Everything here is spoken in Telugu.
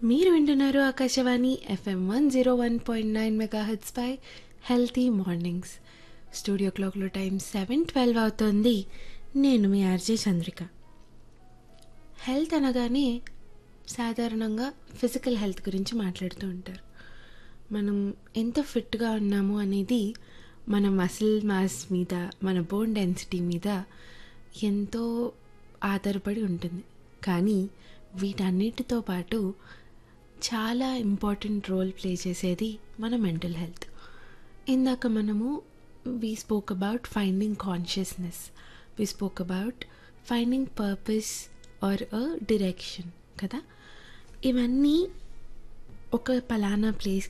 మీరు వింటున్నారు Akashvani FM one zero one point nine megahertz పై హెల్తీ మార్నింగ్స్ స్టూడియో క్లాక్లో టైం సెవెన్ ట్వెల్వ్ అవుతుంది నేను మీ ఆర్జే చంద్రిక హెల్త్ అనగానే సాధారణంగా ఫిజికల్ హెల్త్ గురించి మాట్లాడుతూ ఉంటారు మనం ఎంత ఫిట్గా ఉన్నాము అనేది మన మసిల్ మాస్ మీద మన బోన్ డెన్సిటీ మీద ఎంతో ఆధారపడి ఉంటుంది కానీ వీటన్నిటితో పాటు చాలా ఇంపార్టెంట్ రోల్ ప్లే చేసేది మన మెంటల్ హెల్త్ ఇందాక మనము we spoke about finding consciousness we spoke about finding purpose or a direction కదా ఇవన్నీ ఒక పలానా ప్లేస్